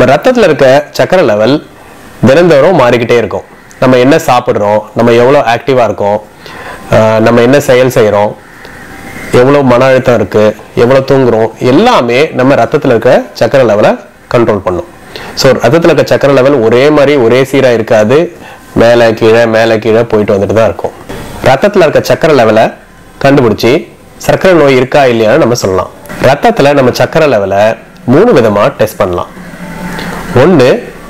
நம்ம ரத்தத்தில் இருக்க சக்கரை லெவல் தினந்தோறும் மாறிக்கிட்டே இருக்கும் நம்ம என்ன சாப்பிட்றோம் நம்ம எவ்வளோ ஆக்டிவாக இருக்கோம் ஆஹ் நம்ம என்ன செயல் செய்கிறோம் எவ்வளோ மன அழுத்தம் இருக்கு எவ்வளோ தூங்குறோம் எல்லாமே நம்ம ரத்தத்தில் இருக்க சக்கரை லெவலை கண்ட்ரோல் பண்ணும் ஸோ ரத்தத்தில் இருக்க சக்கரை லெவல் ஒரே மாதிரி ஒரே சீராக இருக்காது மேலே கீழே மேலே கீழே போயிட்டு வந்துட்டு தான் இருக்கும் ரத்தத்தில் இருக்க சக்கரை லெவலை கண்டுபிடிச்சி சர்க்கரை நோய் இருக்கா இல்லையான்னு நம்ம சொல்லலாம் ரத்தத்தில் நம்ம சக்கரை லெவலை மூணு விதமாக டெஸ்ட் பண்ணலாம் ஒன்று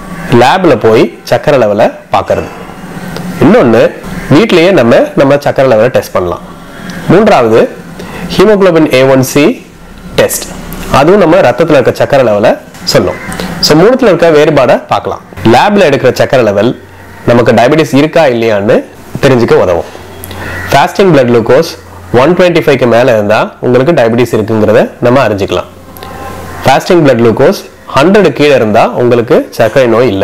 லேபில் போய் சக்கரை லெவலை பார்க்கறது இன்னொன்று வீட்லேயே நம்ம நம்ம சக்கரை லெவலை டெஸ்ட் பண்ணலாம் மூன்றாவது haemoglobin A one C test அதுவும் நம்ம ரத்தத்தில் இருக்க சக்கரை லெவலை சொல்லும் ஸோ மூணுத்தில் இருக்க வேறுபாடை பார்க்கலாம் லேபில் எடுக்கிற சக்கரை லெவல் நமக்கு டயபெட்டிஸ் இருக்கா இல்லையான்னு தெரிஞ்சுக்க உதவும் fasting blood glucose one twenty ஃபைவ்க்கு மேலே இருந்தால் உங்களுக்கு டயபெட்டிஸ் இருக்குங்கிறத நம்ம அறிஞ்சிக்கலாம் ஃபாஸ்டிங் பிளட் குளுக்கோஸ் ஹண்ட்ரடு கீழே இருந்தால் உங்களுக்கு சர்க்கரை நோய் இல்லை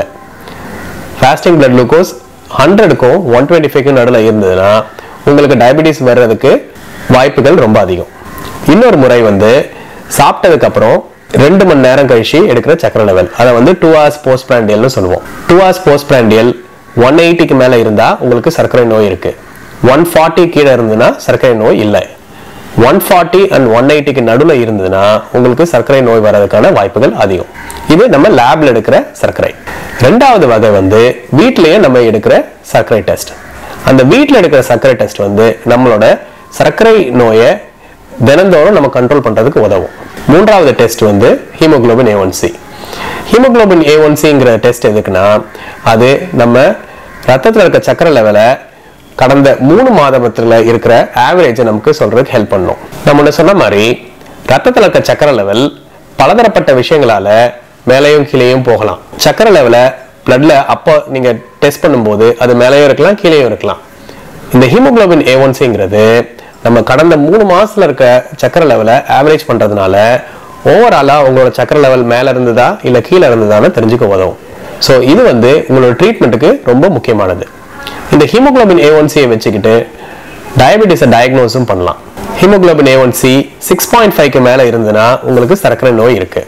ஃபாஸ்டிங் பிளட் குளுக்கோஸ் ஹண்ட்ரடுக்கும் ஒன் டுவெண்ட்டி ஃபைவ்க்கும் நடுவில் இருந்ததுன்னா உங்களுக்கு டயபெட்டிஸ் வர்றதுக்கு வாய்ப்புகள் ரொம்ப அதிகம் இன்னொரு முறை வந்து சாப்பிட்டதுக்கு அப்புறம் ரெண்டு மணி நேரம் கழிச்சு எடுக்கிற சக்கரை லெவல் அதை வந்து டூ ஹவர்ஸ் போஸ்ட் பிராண்டியல்னு சொல்லுவோம் two hours post prandial one எயிட்டிக்கு மேலே இருந்தால் உங்களுக்கு சர்க்கரை நோய் இருக்கு ஒன் ஃபார்ட்டி கீழே இருந்ததுன்னா சர்க்கரை நோய் இல்லை ஒன் ஃபார்ட்டி அண்ட் ஒன் எயிட்டிக்கு நடுவில் இருந்ததுன்னா உங்களுக்கு சர்க்கரை நோய் வர்றதுக்கான வாய்ப்புகள் அதிகம் இது நம்ம லேப்ல எடுக்கிற சர்க்கரை ரெண்டாவது வகை வந்து வீட்டிலேயே நம்ம எடுக்கிற சர்க்கரை டெஸ்ட் அந்த வீட்டில் எடுக்கிற சர்க்கரை டெஸ்ட் வந்து நம்மளோட சர்க்கரை நோயை தினந்தோறும் நம்ம கண்ட்ரோல் பண்றதுக்கு உதவும் மூன்றாவது டெஸ்ட் வந்து haemoglobin A one C haemoglobin A one சிங்கிற டெஸ்ட் எதுக்குன்னா அது நம்ம ரத்தத்தில் இருக்க சக்கரை லெவலை கடந்த மூணு மாதத்துல இருக்கிற ஆவரேஜை நமக்கு சொல்றதுக்கு ஹெல்ப் பண்ணும் நம்ம முன்ன சொன்ன மாதிரி ரத்தத்தில் இருக்க சக்கரை லெவல் பலதரப்பட்ட விஷயங்களால மேலேயும் கீழேயும் போகலாம் சக்கரை லெவலை பிளட்ல அப்போ நீங்க டெஸ்ட் பண்ணும்போது அது மேலேயும் இருக்கலாம் கீழேயும் இருக்கலாம் இந்த ஹீமோகுளோபின் ஏ ஒன் சிங்கிறது நம்ம கடந்த மூணு மாசத்துல இருக்க சக்கரை லெவலை ஆவரேஜ் பண்றதுனால ஓவராலா உங்களோட சக்கரை லெவல் மேல இருந்ததா இல்ல கீழே இருந்ததான்னு தெரிஞ்சுக்க உதவும் ஸோ இது வந்து உங்களோட ட்ரீட்மெண்ட்டுக்கு ரொம்ப முக்கியமானது இந்த ஹீமோகுளோபின் ஏ ஒன் சியை வச்சுக்கிட்டு டயபெட்டிஸை டயக்னோஸும் பண்ணலாம் haemoglobin A one C six point ஃபைவ்க்கு மேலே இருந்ததுன்னா உங்களுக்கு சர்க்கரை நோய் இருக்கு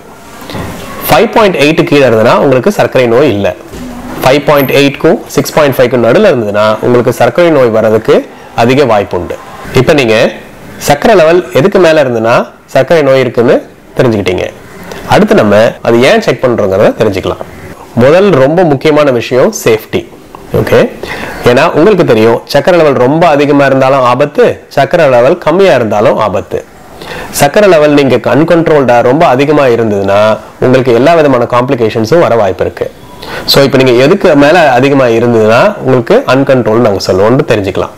ஃபைவ் பாயிண்ட் எயிட்டு கீழே இருந்ததுன்னா உங்களுக்கு சர்க்கரை நோய் இல்லை ஃபைவ் பாயிண்ட் எயிட்க்கும் சிக்ஸ் பாயிண்ட் ஃபைவ்க்கும் நடுவில் இருந்ததுன்னா உங்களுக்கு சர்க்கரை நோய் வர்றதுக்கு அதிக வாய்ப்பு உண்டு இப்போ நீங்கள் சர்க்கரை லெவல் எதுக்கு மேலே இருந்ததுன்னா சர்க்கரை நோய் இருக்குன்னு தெரிஞ்சுக்கிட்டீங்க அடுத்து நம்ம அது ஏன் செக் பண்ணுறோங்கிறத தெரிஞ்சுக்கலாம் முதல் ரொம்ப முக்கியமான விஷயம் சேஃப்டி ஓகே ஏன்னா உங்களுக்கு தெரியும் சக்கரை லெவல் ரொம்ப அதிகமாக இருந்தாலும் ஆபத்து சக்கரை லெவல் கம்மியாக இருந்தாலும் ஆபத்து சக்கரை லெவல் நீங்க அன்கண்ட்ரோல்டா ரொம்ப அதிகமா இருந்ததுன்னா உங்களுக்கு எல்லா விதமான காம்ப்ளிகேஷன்ஸும் வர வாய்ப்பு இருக்கு ஸோ இப்போ நீங்க எதுக்கு மேல அதிகமா இருந்ததுன்னா உங்களுக்கு அன்கண்ட்ரோல் நாங்க சொல்லுவோம்னு தெரிஞ்சுக்கலாம்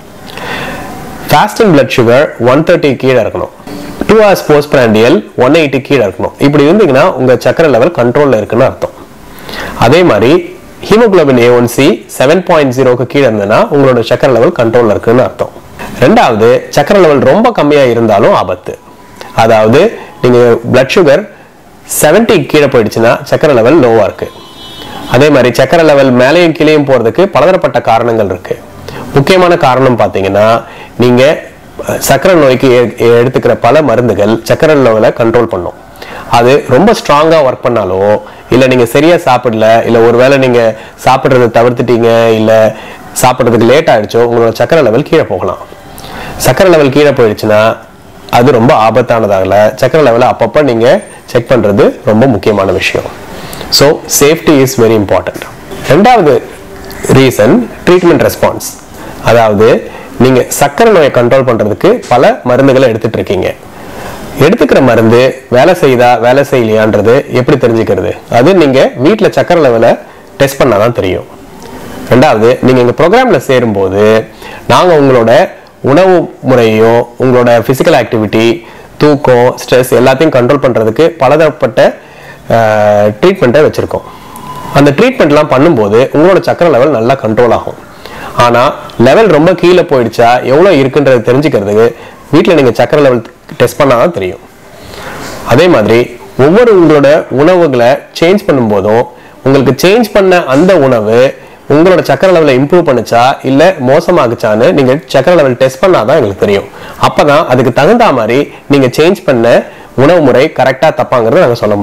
fasting blood sugar one thirty கீழே இருக்கணும் two hours post prandial one eighty கீழே இருக்கணும் இப்படி இருந்தீங்கன்னா உங்க சக்கரை லெவல் கண்ட்ரோல்ல இருக்குன்னு அர்த்தம் அதே மாதிரி haemoglobin A one C seven point ஜீரோக்கு கீழே இருந்ததுன்னா உங்களோட சக்கரை லெவல் கண்ட்ரோல்ல இருக்குன்னு அர்த்தம் ரெண்டாவது சக்கரை லெவல் ரொம்ப கம்மியா இருந்தாலும் ஆபத்து அதாவது நீங்க பிளட் சுகர் 70 கீழே போயிடுச்சுன்னா சக்கரை லெவல் லோவா இருக்கு அதே மாதிரி சக்கரை லெவல் மேலேயும் கீழேயும் போறதுக்கு பலதரப்பட்ட காரணங்கள் இருக்கு முக்கியமான காரணம் பார்த்தீங்கன்னா நீங்க அஹ், சக்கரை நோய்க்கு எ- எடுத்துக்கிற பல மருந்துகள் சக்கரை லெவலை கண்ட்ரோல் பண்ணும் அது ரொம்ப ஸ்ட்ராங்கா ஒர்க் பண்ணாலோ இல்ல நீங்க சரியா சாப்பிடல இல்ல ஒருவேளை நீங்க சாப்பிடுறத தவிர்த்துட்டீங்க இல்ல சாப்பிடுறதுக்கு லேட் ஆயிடுச்சோ உங்களோட சக்கரை லெவல் கீழே போகலாம் சக்கரை லெவல் கீழே போயிடுச்சுன்னா அது ரொம்ப ஆபத்தானதாகல சக்கரை லெவலை அப்பப்போ நீங்க செக் பண்றது ரொம்ப முக்கியமான விஷயம் so safety is very important ரெண்டாவது ரீசன் ட்ரீட்மெண்ட் ரெஸ்பான்ஸ் அதாவது நீங்க சக்கரை நோயை கண்ட்ரோல் பண்றதுக்கு பல மருந்துகளை எடுத்துட்டு இருக்கீங்க எடுத்துக்கிற மருந்து வேலை செய்யுதா வேலை செய்யலையான்றது எப்படி தெரிஞ்சுக்கிறது அது நீங்க வீட்டில் சக்கரை லெவலை டெஸ்ட் பண்ணாதான் தெரியும் ரெண்டாவது நீங்க எங்க ப்ரோக்ராம்ல சேரும்போது நாங்க உங்களோட உணவு முறையும் உங்களோட பிசிக்கல் ஆக்டிவிட்டி தூக்கம் ஸ்ட்ரெஸ் எல்லாத்தையும் கண்ட்ரோல் பண்றதுக்கு பலதரப்பட்ட ட்ரீட்மெண்ட்டை வச்சிருக்கோம் அந்த ட்ரீட்மெண்ட்லாம் பண்ணும்போது உங்களோட சக்கரை லெவல் நல்லா கண்ட்ரோல் ஆகும் ஆனா லெவல் ரொம்ப கீழே போயிடுச்சா எவ்வளோ இருக்குன்றது தெரிஞ்சுக்கிறதுக்கு வீட்டில் நீங்க சக்கரை லெவல் டெஸ்ட் பண்ணாதான் தெரியும் அதே மாதிரி ஒவ்வொரு உங்களோட உணவுகளை சேஞ்ச் பண்ணும்போதும் உங்களுக்கு சேஞ்ச் பண்ண அந்த உணவு உங்களோட சக்கரை லெவலை இம்ப்ரூவ் பண்ணுச்சா இல்ல மோசமாகுச்சான்னு நீங்க சக்கரை லெவல் டெஸ்ட் பண்ணாதான் எங்களுக்கு தெரியும் அப்பதான் அதுக்கு தகுந்த மாதிரி நீங்க சேஞ்ச் பண்ண உணவு முறை கரெக்டா தப்பாங்கிறத நாங்க சொல்ல முடியும்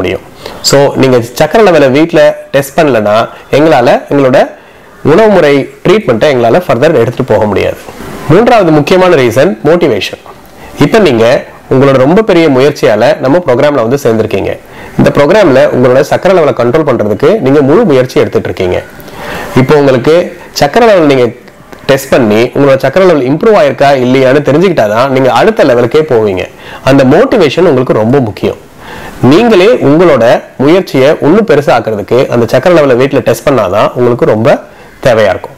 ஸோ நீங்கள் சக்கரை லெவலை வீட்டில் டெஸ்ட் பண்ணலன்னா எங்களால் எங்களோட உணவு முறை ட்ரீட்மெண்ட்டை எங்களால் ஃபர்தர் எடுத்துகிட்டு போக முடியாது மூன்றாவது முக்கியமான ரீசன் மோட்டிவேஷன் இப்போ நீங்கள் உங்களோட ரொம்ப பெரிய முயற்சியால் நம்ம ப்ரோக்ராமில் வந்து சேர்ந்துருக்கீங்க இந்த ப்ரோக்ராமில் உங்களோட சக்கரை லெவலை கண்ட்ரோல் பண்ணுறதுக்கு நீங்கள் முழு முயற்சி எடுத்துட்டு இருக்கீங்க இப்போ உங்களுக்கு சக்கரை லெவல் நீங்கள் டெஸ்ட் பண்ணி உங்களோட சக்கரை லெவல் இம்ப்ரூவ் ஆயிருக்கா இல்லையான்னு தெரிஞ்சுக்கிட்டா தான் நீங்கள் அடுத்த லெவலுக்கே போவீங்க அந்த மோட்டிவேஷன் உங்களுக்கு ரொம்ப முக்கியம் நீங்களே உங்களோட முயற்சியை இன்னும் பெருசாக்குறதுக்கு அந்த சக்கரை லெவலை வீட்டில் டெஸ்ட் பண்ணாதான் உங்களுக்கு ரொம்ப தேவையா இருக்கும்